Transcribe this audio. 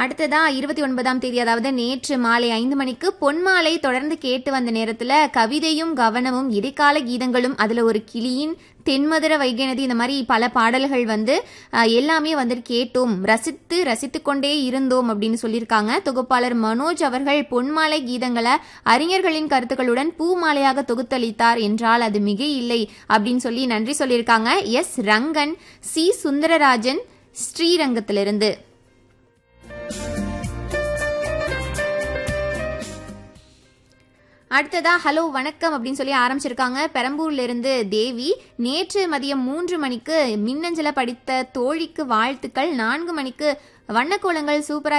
அடுத்ததா இருபத்தி ஒன்பதாம் தேதி அதாவது நேற்று மாலை ஐந்து மணிக்கு பொன்மாலை தொடர்ந்து கேட்டு வந்த நேரத்துல கவிதையும் கவனமும் இடைக்கால கீதங்களும் அதுல ஒரு கிளியின் தென்மதுர வைகைநதி இந்த மாதிரி பல பாடல்கள் வந்து அஹ், எல்லாமே வந்து கேட்டோம் ரசித்து ரசித்து கொண்டே இருந்தோம் அப்படின்னு சொல்லியிருக்காங்க தொகுப்பாளர் மனோஜ் அவர்கள் பொன்மாலை கீதங்களை அறிஞர்களின் கருத்துக்களுடன் பூமாலையாக தொகுத்தளித்தார் என்றால் அது மிக இல்லை அப்படின்னு சொல்லி நன்றி சொல்லியிருக்காங்க எஸ் ரங்கன் சி சுந்தரராஜன் ஸ்ரீரங்கத்திலிருந்து அடுத்ததா ஹலோ வணக்கம் அப்படின்னு சொல்லி ஆரம்பிச்சிருக்காங்க பெரம்பூர்ல இருந்து தேவி நேற்று மதியம் மூன்று மணிக்கு மின்னஞ்சல படித்த தோழிக்கு வாழ்த்துக்கள் நான்கு மணிக்கு வண்ணக்கோலங்கள் சூப்பரா